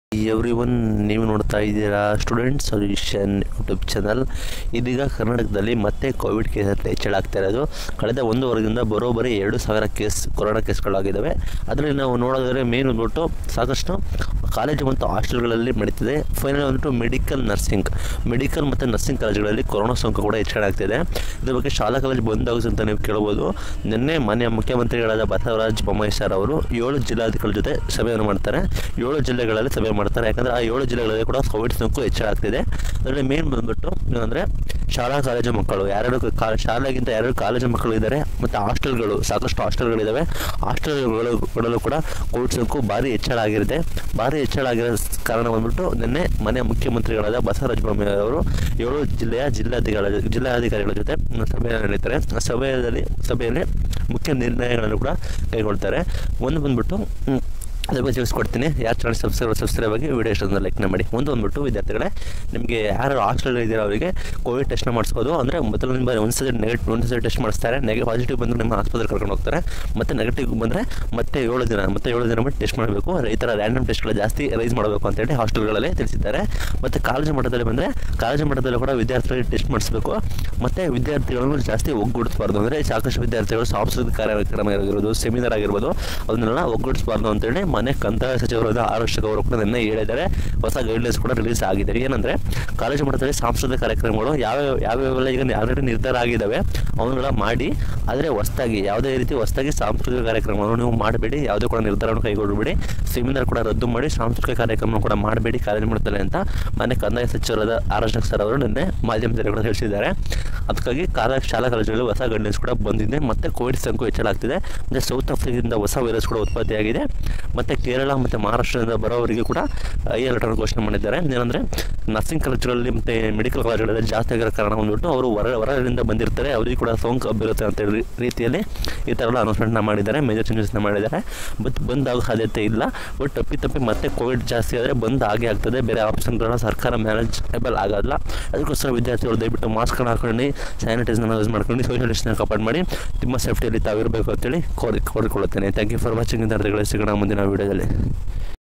every one ನೀವು ನೋಡ್ತಾ ಇದ್ದೀರಾ ಸ್ಟೂಡೆಂಟ್ ಸೊಲ್ಯೂಷನ್ ಯೂಟ್ಯೂಬ್ ಚಾನಲ್ ಇದೀಗ ಕರ್ನಾಟಕದಲ್ಲಿ ಮತ್ತೆ ಕೋವಿಡ್ ಕೇಸ್ ಹೆಚ್ಚಳ ಆಗ್ತಾ ಇರೋದು ಕಳೆದ ಒಂದು ವಾರದಿಂದ ಬರೋಬ್ಬರಿ ಎರಡು ಸಾವಿರ ಕೇಸ್ ಕೊರೋನಾ ಕೇಸ್ಗಳಾಗಿದ್ದಾವೆ ಅದರಲ್ಲಿ ನಾವು ನೋಡೋದಾದ್ರೆ ಮೇನ್ ಬಂದ್ಬಿಟ್ಟು ಸಾಕಷ್ಟು ಕಾಲೇಜು ಮತ್ತು ಹಾಸ್ಟೆಲ್ಗಳಲ್ಲಿ ನಡೀತಿದೆ ಫೈನಲ್ ಬಂದ್ಬಿಟ್ಟು ಮೆಡಿಕಲ್ ನರ್ಸಿಂಗ್ ಮೆಡಿಕಲ್ ಮತ್ತು ನರ್ಸಿಂಗ್ ಕಾಲೇಜುಗಳಲ್ಲಿ ಕೊರೋನಾ ಸೋಂಕು ಕೂಡ ಹೆಚ್ಚಳ ಆಗ್ತಿದೆ ಇದ್ರ ಬಗ್ಗೆ ಶಾಲಾ ಕಾಲೇಜು ಬಂದ್ ಆಗುತ್ತೆ ಅಂತ ನೀವು ಕೇಳ್ಬೋದು ನಿನ್ನೆ ಮಾನ್ಯ ಮುಖ್ಯಮಂತ್ರಿಗಳಾದ ಬಸವರಾಜ ಬೊಮ್ಮಾಯಿ ಸರ್ ಅವರು ಏಳು ಜಿಲ್ಲಾಧಿಕಾರಿಗಳ ಜೊತೆ ಸಭೆಯನ್ನು ಮಾಡ್ತಾರೆ ಏಳು ಜಿಲ್ಲೆಗಳಲ್ಲಿ ಸಭೆ ಮಾಡ್ತಾರೆ ಯಾಕಂದರೆ ಆ ಏಳು ಜಿಲ್ಲೆಗಳಲ್ಲಿ ಕೂಡ ಕೋವಿಡ್ ಸೋಂಕು ಹೆಚ್ಚಳ ಆಗ್ತಿದೆ ಅದರಲ್ಲಿ ಮೇನ್ ಬಂದ್ಬಿಟ್ಟು ಏನಂದರೆ ಶಾಲಾ ಕಾಲೇಜು ಮಕ್ಕಳು ಯಾರ್ಯಾರು ಕಾ ಶಾಲೆಗಿಂತ ಯಾರ್ಯಾರು ಕಾಲೇಜು ಮಕ್ಕಳು ಇದ್ದಾರೆ ಮತ್ತು ಹಾಸ್ಟೆಲ್ಗಳು ಸಾಕಷ್ಟು ಹಾಸ್ಟೆಲ್ಗಳಿದ್ದಾವೆ ಹಾಸ್ಟೆಲ್ಗಳು ಕೂಡ ಕೋವಿಡ್ ಸೋಂಕು ಭಾರಿ ಹೆಚ್ಚಳ ಆಗಿರುತ್ತೆ ಭಾರಿ ಹೆಚ್ಚಳ ಆಗಿರೋ ಕಾರಣ ಬಂದ್ಬಿಟ್ಟು ನಿನ್ನೆ ಮನೆ ಮುಖ್ಯಮಂತ್ರಿಗಳಾದ ಬಸವರಾಜ ಬೊಮ್ಮಾಯಿ ಅವರು ಏಳು ಜಿಲ್ಲೆಯ ಜಿಲ್ಲಾಧಿಕಾರಿಗಳ ಜಿಲ್ಲಾಧಿಕಾರಿಗಳ ಜೊತೆ ಸಭೆಯನ್ನು ನಡೀತಾರೆ ಆ ಸಭೆಯಲ್ಲಿ ಸಭೆಯಲ್ಲಿ ಮುಖ್ಯ ನಿರ್ಣಯಗಳನ್ನು ಕೂಡ ಕೈಗೊಳ್ತಾರೆ ಒಂದು ಬಂದ್ಬಿಟ್ಟು ಹ್ಮ್, ಅದ್ರ ಬಗ್ಗೆ ತಿಳಿಸ್ಕೊಡ್ತೀನಿ ಯಾರು ಚಾನಲ್ ಸಬ್ಸ್ಕ್ರೈಬ್ ಸಬ್ಸ್ಕ್ರೈಬ್ ಆಗಿ ವಿಡಿಯೋ ಇಷ್ಟೊಂದು ಲೈಕ್ನ ಮಾಡಿ ಒಂದು ಬಂದ್ಬಿಟ್ಟು ವಿದ್ಯಾರ್ಥಿಗಳೇ ನಿಮಗೆ ಯಾರು ಹಾಸ್ಟೆಲ್ ಇದ್ದೀರೋ ಅವರಿಗೆ ಕೋವಿಡ್ ಟೆಸ್ಟ್ನ ಮಾಡಿಸ್ಬೋದು ಅಂದರೆ ಮೊದಲನೇ ಬಾರಿ ಒಂದು ಸತಿ ನೆಗೆಟಿವ್ ಒಂದು ಸತಿ ಟೆಸ್ಟ್ ಮಾಡಿಸ್ತಾರೆ ನೆಗೆ ಪಾಸಿಟಿವ್ ಬಂದರೆ ನಿಮ್ಮ ಆಸ್ಪತ್ರೆಗೆ ಕರ್ಕೊಂಡು ಹೋಗ್ತಾರೆ ಮತ್ತು ನೆಗೆಟಿವ್ ಬಂದರೆ ಮತ್ತೆ ಏಳು ದಿನ ಮತ್ತೆ ಏಳು ದಿನ ಬಿಟ್ಟು ಟೆಸ್ಟ್ ಮಾಡಬೇಕು ಈ ಥರ ರ್ಯಾಂಡಮ್ ಟೆಸ್ಟ್ಗಳು ಜಾಸ್ತಿ ರೈಸ್ ಮಾಡಬೇಕು ಅಂತೇಳಿ ಹಾಸ್ಟೆಲ್ಗಳಲ್ಲಿ ತಿಳಿಸಿದ್ದಾರೆ ಮತ್ತು ಕಾಲೇಜು ಮಟ್ಟದಲ್ಲಿ ಬಂದರೆ ಕಾಲೇಜು ಮಟ್ಟದಲ್ಲಿ ಕೂಡ ವಿದ್ಯಾರ್ಥಿಗಳಿಗೆ ಟೆಸ್ಟ್ ಮಾಡಿಸ್ಬೇಕು ಮತ್ತು ವಿದ್ಯಾರ್ಥಿಗಳನ್ನು ಜಾಸ್ತಿ ಒಗ್ಗೂಡಿಸಬಾರ್ದು ಅಂದರೆ ಸಾಕಷ್ಟು ವಿದ್ಯಾರ್ಥಿಗಳು ಸಾಂಸ್ಕೃತಿಕ ಕಾರ್ಯಕ್ರಮ ಆಗಿರ್ಬೋದು ಸೆಮಿನಾರ್ ಆಗಿರ್ಬೋದು ಅದನ್ನೆಲ್ಲ ಒಗ್ಗೂಡಿಸಬಾರ್ದು ಅಂತೇಳಿ ಮನೆ ಕಂದಾಯ ಸಚಿವರಾದ ಆರ್ ಅಶೋಕ್ ಅವರು ಕೂಡ ನಿನ್ನೆ ಹೇಳಿದ್ದಾರೆ ಹೊಸ ಗೈಡ್ಲೈನ್ಸ್ ಕೂಡ ರಿಲೀಸ್ ಆಗಿದೆ ಏನಂದರೆ ಕಾಲೇಜು ಮಟ್ಟದಲ್ಲಿ ಸಾಂಸ್ಕೃತಿಕ ಕಾರ್ಯಕ್ರಮಗಳು ಯಾವ ಯಾವ್ಯಾವೆಲ್ಲ ಈಗ ಆಲ್ರೆಡಿ ನಿರ್ಧಾರ ಆಗಿದ್ದಾವೆ ಅವನ್ನೆಲ್ಲ ಮಾಡಿ ಆದರೆ ಹೊಸ್ದಾಗಿ ಯಾವುದೇ ರೀತಿ ಹೊಸ್ದಾಗಿ ಸಾಂಸ್ಕೃತಿಕ ಕಾರ್ಯಕ್ರಮಗಳನ್ನು ನೀವು ಮಾಡಬೇಡಿ ಯಾವುದೇ ಕೂಡ ನಿರ್ಧಾರವನ್ನು ಕೈಗೊಳ್ಳಬೇಡಿ ಸೆಮಿನಾರ್ ಕೂಡ ರದ್ದು ಮಾಡಿ ಸಾಂಸ್ಕೃತಿಕ ಕಾರ್ಯಕ್ರಮ ಕೂಡ ಮಾಡಬೇಡಿ ಕಾಲೇಜು ಮಟ್ಟದಲ್ಲಿ ಅಂತ ಮನೆ ಕಂದಾಯ ಸಚಿವರಾದ ಆರ್ ಅಶೋಕ್ ಸರ್ ಅವರು ನಿನ್ನೆ ಮಾಧ್ಯಮದಲ್ಲಿ ಕೂಡ ತಿಳಿಸಿದ್ದಾರೆ ಅದಕ್ಕಾಗಿ ಕಾಲ ಶಾಲಾ ಕಾಲೇಜುಗಳಲ್ಲಿ ಹೊಸ ಗೈಡ್ಲೈನ್ಸ್ ಕೂಡ ಬಂದಿದೆ ಮತ್ತು ಕೋವಿಡ್ ಸೋಂಕು ಹೆಚ್ಚಳ ಆಗ್ತಿದೆ ಮತ್ತು ಸೌತ್ ಆಫ್ರಿಕಾದಿಂದ ಹೊಸ ವೈರಸ್ ಕೂಡ ಉತ್ಪತ್ತಿಯಾಗಿದೆ ಮತ್ತು ಕೇರಳ ಮತ್ತು ಮಹಾರಾಷ್ಟ್ರದಿಂದ ಬರೋವರಿಗೆ ಕೂಡ ಐ ಅಲರ್ಟನ್ನು ಘೋಷಣೆ ಮಾಡಿದ್ದಾರೆ ಏನಂದರೆ ನರ್ಸಿಂಗ್ ಕಾಲೇಜುಗಳಲ್ಲಿ ಮತ್ತು ಮೆಡಿಕಲ್ ಕಾಲೇಜುಗಳಲ್ಲಿ ಜಾಸ್ತಿ ಆಗಿರೋ ಕಾರಣ ಬಂದ್ಬಿಟ್ಟು ಅವರು ಹೊರ ಹೊರಗಡೆಯಿಂದ ಬಂದಿರ್ತಾರೆ ಅವರಿಗೆ ಕೂಡ ಸೋಂಕು ಹಬ್ಬಿರುತ್ತೆ ಅಂತ ಹೇಳಿ ರೀತಿಯಲ್ಲಿ ಈ ಥರ ಎಲ್ಲ ಅನೌನ್ಸ್ಮೆಂಟ್ನ ಮಾಡಿದ್ದಾರೆ ಮೇಜರ್ ಚೇಂಜಸ್ನ ಮಾಡಿದ್ದಾರೆ ಬಟ್ ಬಂದ್ ಆಗೋ ಸಾಧ್ಯತೆ ಇಲ್ಲ ಬಟ್ ತಪ್ಪಿ ತಪ್ಪಿ ಮತ್ತೆ ಕೋವಿಡ್ ಜಾಸ್ತಿ ಆದರೆ ಬಂದ್ ಆಗೇ ಆಗ್ತದೆ ಬೇರೆ ಆಪ್ಷನ್ಗಳನ್ನ ಸರ್ಕಾರ ಮ್ಯಾನೇಜಬಲ್ ಆಗೋಲ್ಲ ಅದಕ್ಕೋಸ್ಕರ ವಿದ್ಯಾರ್ಥಿಗಳು ದಯವಿಟ್ಟು ಮಾಸ್ಕ್ನ ಹಾಕೊಂಡು ಸ್ಯಾನಿಟೈಸರ್ನ ಯೂಸ್ ಮಾಡ್ಕೊಂಡು ಸೋಷಿಯಲ್ ಡಿಸ್ಟೆನ್ಸ್ ಕಾಪಾಡು ಮಾಡಿ ನಿಮ್ಮ ಸೇಫ್ಟಿಯಲ್ಲಿ ತಾವಿರಬೇಕು ಅಂತೇಳಿ ಕೋರಿ ಕೋರಿಕೊಳ್ಳುತ್ತೇನೆ ಥ್ಯಾಂಕ್ ಯು ಫಾರ್ ವಾಚಿಂಗ್ ವಿದ್ಯಾರ್ಥಿಗಳು ಸಿಗೋಣ ಮುಂದಿನ ವೀಡಿಯೋದಲ್ಲಿ